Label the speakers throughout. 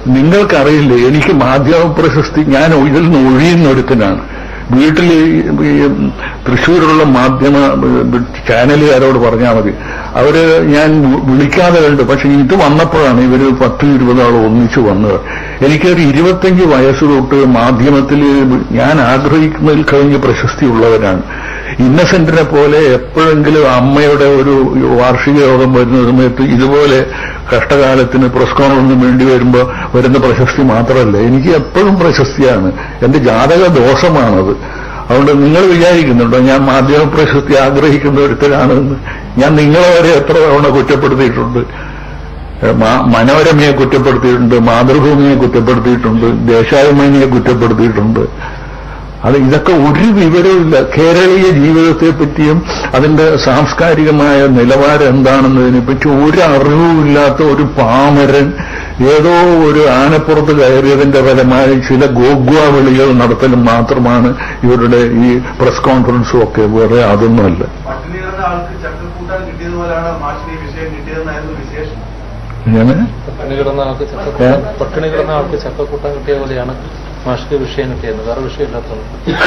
Speaker 1: നിങ്ങൾക്കറിയില്ലേ എനിക്ക് മാധ്യമ പ്രശസ്തി ഞാൻ ഇതിൽ നിന്ന് ഒഴിയുന്ന ഒരുത്തനാണ് വീട്ടിൽ ഈ തൃശ്ശൂരുള്ള മാധ്യമ ചാനലുകാരോട് പറഞ്ഞാൽ മതി അവര് ഞാൻ വിളിക്കാതെ കണ്ടു പക്ഷെ ഇത് വന്നപ്പോഴാണ് ഇവര് പത്ത് ഇരുപതാളോ ഒന്നിച്ചു വന്നത് എനിക്കൊരു ഇരുപത്തഞ്ച് വയസ്സ് തൊട്ട് മാധ്യമത്തിൽ ഞാൻ ആഗ്രഹിക്കുന്നതിൽ കഴിഞ്ഞ് പ്രശസ്തിയുള്ളവരാണ് ഇന്നസെന്റിനെ പോലെ എപ്പോഴെങ്കിലും അമ്മയുടെ ഒരു വാർഷിക യോഗം വരുന്ന സമയത്ത് ഇതുപോലെ കഷ്ടകാലത്തിന് പ്രസ് കോൺഫറൻസിന് വേണ്ടി വരുമ്പോൾ വരുന്ന പ്രശസ്തി മാത്രമല്ല എനിക്ക് എപ്പോഴും പ്രശസ്തിയാണ് എന്റെ ജാതക ദോഷമാണത് അതുകൊണ്ട് നിങ്ങൾ വിചാരിക്കുന്നുണ്ടോ ഞാൻ മാധ്യമ പ്രശസ്തി ആഗ്രഹിക്കുന്ന ഒരുത്തരാണെന്ന് ഞാൻ നിങ്ങളെ വരെ എത്ര തവണ കുറ്റപ്പെടുത്തിയിട്ടുണ്ട് മാ- മനോരമയെ കുറ്റപ്പെടുത്തിയിട്ടുണ്ട് മാതൃഭൂമിയെ കുറ്റപ്പെടുത്തിയിട്ടുണ്ട് ദേശാഭിമാനിയെ കുറ്റപ്പെടുത്തിയിട്ടുണ്ട് അത് ഇതൊക്കെ ഒരു വിവരവുമില്ല കേരളീയ ജീവിതത്തെ പറ്റിയും അതിന്റെ സാംസ്കാരികമായ നിലവാരം എന്താണെന്നതിനെ പറ്റി ഒരു അറിവുമില്ലാത്ത ഒരു പാമരൻ ഏതോ ഒരു ആനപ്പുറത്ത് കയറിയതിന്റെ ഫലമായി ചില ഗോഗ്വ വിളികൾ നടത്തലും മാത്രമാണ് ഇവരുടെ ഈ പ്രസ് കോൺഫറൻസും ഒക്കെ വേറെ അതൊന്നുമല്ല
Speaker 2: പട്ടിണി കിടന്ന ആൾക്ക് ചക്കക്കൂട്ടാൻ കിട്ടിയതുപോലെയാണ് മാഷിന് ഈ വിഷയം കിട്ടിയതെന്നായിരുന്നു വിശേഷം
Speaker 1: ഞാൻ
Speaker 3: പട്ടിണി കിടന്ന ആൾക്ക് ചക്കക്കൂട്ടാൻ പട്ടിണി കിടന്ന ആൾക്ക് ചക്കക്കൂട്ടാൻ കിട്ടിയ പോലെയാണ് മാഷ്ക്ക് വിഷയം കിട്ടിയത് വേറെ വിഷയമില്ലാത്തത്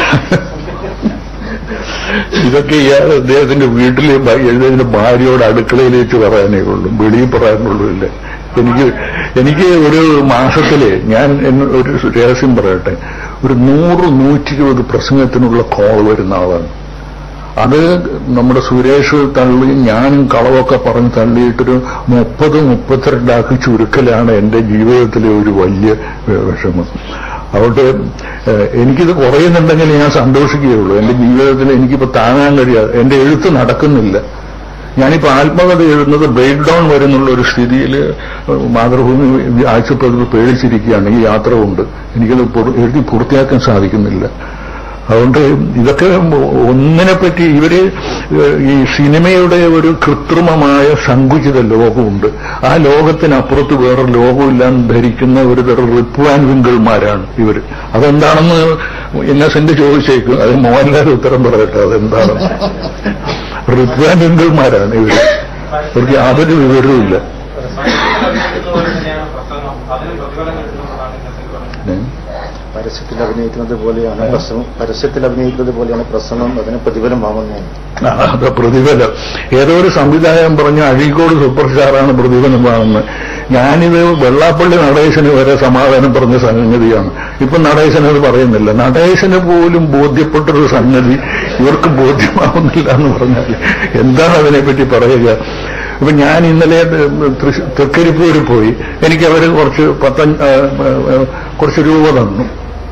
Speaker 1: ഇതൊക്കെ ഇയാൾ അദ്ദേഹത്തിന്റെ വീട്ടിലെ ഭ- എഴുതിയതിന്റെ ഭാര്യയോട് അടുക്കളയിൽ വെച്ച് പറയാനേ ഉള്ളൂ വെളിയിൽ പറയാനുള്ളൂ ഇല്ല എനിക്ക് എനിക്ക് ഒരു മാസത്തില് ഞാൻ എന്ന് ഒരു രഹസ്യം പറയട്ടെ ഒരു നൂറ് നൂറ്റി ഇരുപത് പ്രസംഗത്തിനുള്ള കോൾ വരുന്ന ആളാണ് അത് നമ്മുടെ സുരേഷ് തള്ളി ഞാനും കളവൊക്കെ പറഞ്ഞ് തള്ളിയിട്ടൊരു മുപ്പത് മുപ്പത്തിരണ്ടാക്കി ചുരുക്കലാണ് എന്റെ ജീവിതത്തിലെ ഒരു വലിയ വി- വിഷമം അതുകൊണ്ട് ഏഹ്, എനിക്കിത് കുറയുന്നുണ്ടെങ്കിൽ ഞാൻ സന്തോഷിക്കുകയുള്ളൂ എന്റെ ജീവിതത്തിൽ എനിക്കിപ്പോ താങ്ങാൻ കഴിയാതെ എന്റെ എഴുത്ത് നടക്കുന്നില്ല ഞാനിപ്പോ ആത്മകഥ എഴുതുന്നത് ബ്രേക്ക് ഡൗൺ വരുന്നുള്ള ഒരു സ്ഥിതിയിൽ മാതൃഭൂമി ആഴ്ചപ്പതിവ് പേടിച്ചിരിക്കുകയാണ് ഈ യാത്ര കൊണ്ട് എനിക്കത് പൂർ- എഴുതി പൂർത്തിയാക്കാൻ സാധിക്കുന്നില്ല അതുകൊണ്ട് ഇതൊക്കെ ഒന്നിനെ പറ്റി ഇവര് ഈ സിനിമയുടെ ഒരു കൃത്രിമമായ സങ്കുചിത ലോകമുണ്ട് ആ ലോകത്തിനപ്പുറത്ത് വേറെ ലോകമില്ലാന്ന് ധരിക്കുന്ന ഒരു തരം റിപ്വാൻ വിങ്കിൾമാരാണ് ഇവര് അതെന്താണെന്ന് ഇന്നസെന്റ് ചോദിച്ചേക്കും അത് മോഹൻലാൽ ഉത്തരം പറയട്ടെ അതെന്താണെന്ന് റിപ്വാൻ വിങ്കിൾമാരാണ് ഇവര് ഇവർക്ക് യാതൊരു വിവരവുമില്ല
Speaker 2: തന്നെയാണ് പ്രസംഗം അതിന് പ്രതിഫലം കിട്ടുന്നതാണ് ഇന്നസെന്റ് പറഞ്ഞത്
Speaker 1: ഏ?
Speaker 4: പരസ്യത്തിൽ അഭിനയിക്കുന്നത് പോലെയാണ് പ്രസംഗം പരസ്യത്തിൽ അഭിനയിക്കുന്നത് പോലെയാണ് പ്രസംഗം അതിന് പ്രതിഫലം വാങ്ങുന്നത്
Speaker 1: ആ, അത് പ്രതിഫലം ഏതോ ഒരു സംവിധായകൻ പറഞ്ഞ അഴീക്കോട് സൂപ്പർ സ്റ്റാറാണ് പ്രതിഫലം വാങ്ങുന്നത് ഞാനിത് വെള്ളാപ്പള്ളി നടേശന് വരെ സമാധാനം പറഞ്ഞ സംഗതിയാണ് ഇപ്പൊ നടേശൻ അത് പറയുന്നില്ല നടേശന് പോലും ബോധ്യപ്പെട്ടൊരു സംഗതി ഇവർക്ക് ബോധ്യമാവുന്നില്ല എന്ന് പറഞ്ഞാൽ എന്താണ് അതിനെപ്പറ്റി പറയുക ഇപ്പൊ ഞാൻ ഇന്നലെ തൃശ്- തൃക്കരിപ്പൂരിൽ പോയി എനിക്ക് അവര് കുറച്ച് പത്തഞ്ച് ആ, ആ, കുറച്ച് രൂപ തന്നു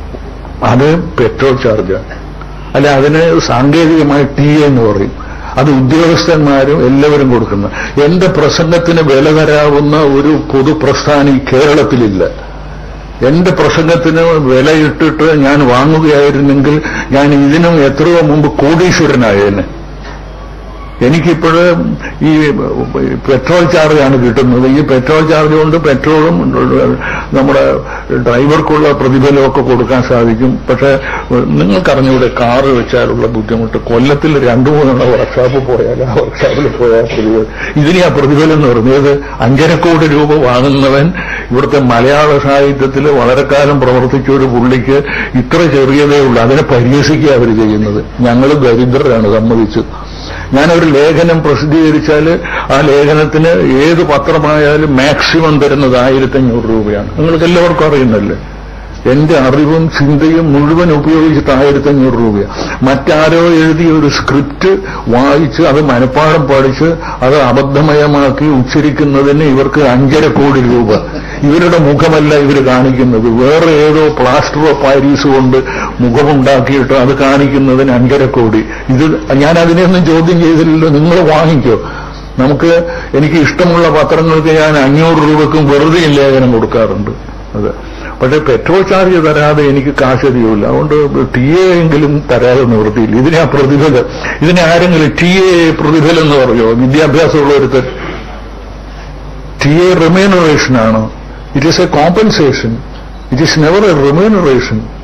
Speaker 1: അത് പെട്രോൾ ചാർജാണ് അല്ല അതിന് സാങ്കേതികമായി ടി എന്ന് പറയും അത് ഉദ്യോഗസ്ഥന്മാരും എല്ലാവരും കൊടുക്കുന്ന എന്റെ പ്രസംഗത്തിന് വില തരാവുന്ന ഒരു പൊതുപ്രസ്ഥാനം ഈ കേരളത്തിലില്ല എന്റെ പ്രസംഗത്തിന് വിലയിട്ടിട്ട് ഞാൻ വാങ്ങുകയായിരുന്നെങ്കിൽ ഞാൻ ഇതിനും എത്രയോ മുമ്പ് കോടീശ്വരനായേനെ എനിക്കിപ്പോഴ് ഈ പെട്രോൾ ചാർജാണ് കിട്ടുന്നത് ഈ പെട്രോൾ ചാർജ് കൊണ്ട് പെട്രോളും നമ്മുടെ ഡ്രൈവർക്കുള്ള പ്രതിഫലമൊക്കെ കൊടുക്കാൻ സാധിക്കും പക്ഷെ നിങ്ങൾക്കറിഞ്ഞൂടെ കാറ് വെച്ചാലുള്ള ബുദ്ധിമുട്ട് കൊല്ലത്തിൽ രണ്ടു മൂന്നെണ്ണം വർക്ക്ഷോപ്പ് പോയാൽ ആ വർക്ക്ഷോപ്പിൽ പോയാൽ പ്രതിഫലം ഇതിന് ആ പ്രതിഫലം എന്ന് പറഞ്ഞത് അഞ്ചര കോടി രൂപ വാങ്ങുന്നവൻ ഇവിടുത്തെ മലയാള സാഹിത്യത്തിൽ വളരെ കാലം പ്രവർത്തിച്ച ഒരു പുള്ളിക്ക് ഇത്ര ചെറിയതേ ഉള്ളൂ അതിനെ പരിഹസിക്കുക അവർ ചെയ്യുന്നത് ഞങ്ങൾ ദരിദ്രരാണ് സമ്മതിച്ചു ഞാനൊരു ലേഖനം പ്രസിദ്ധീകരിച്ചാൽ ആ ലേഖനത്തിന് ഏത് പത്രമായാലും മാക്സിമം തരുന്നത് ആയിരത്തഞ്ഞൂറ് രൂപയാണ് നിങ്ങൾക്ക് എല്ലാവർക്കും അറിയുന്നല്ലേ എന്റെ അറിവും ചിന്തയും മുഴുവൻ ഉപയോഗിച്ചിട്ട് ആയിരത്തഞ്ഞൂറ് രൂപയാണ് മറ്റാരോ എഴുതിയ ഒരു സ്ക്രിപ്റ്റ് വായിച്ച് അത് മനഃപ്പാടം പഠിച്ച് അത് അബദ്ധമയമാക്കി ഉച്ചരിക്കുന്നതിന് ഇവർക്ക് അഞ്ചര കോടി രൂപ ഇവരുടെ മുഖമല്ല ഇവർ കാണിക്കുന്നത് വേറെ ഏതോ പ്ലാസ്റ്റർ ഓഫ് പാരീസ് കൊണ്ട് മുഖമുണ്ടാക്കിയിട്ട് അത് കാണിക്കുന്നതിന് അഞ്ചര കോടി ഇത് ഞാൻ അതിനെയൊന്നും ചോദ്യം ചെയ്തില്ലല്ലോ നിങ്ങൾ വാങ്ങിക്കോ നമുക്ക് എനിക്ക് ഇഷ്ടമുള്ള പത്രങ്ങൾക്ക് ഞാൻ അഞ്ഞൂറ് രൂപക്കും വെറുതെ ലേഖനം കൊടുക്കാറുണ്ട് അതെ പക്ഷെ പെട്രോൾ ചാർജ് തരാതെ എനിക്ക് കാശധികമില്ല അതുകൊണ്ട് ടി എ എങ്കിലും തരാതെ നിവൃത്തിയില്ല ഇതിനെ ആ പ്രതിഫലം ഇതിനെ ആരെങ്കിലും ടി എ പ്രതിഫലം എന്ന് പറയുമോ വിദ്യാഭ്യാസമുള്ള ഒരുത്തൻ ടി എ റിമേനറേഷൻ ആണ് it is a compensation it is never a റിമേനറേഷൻ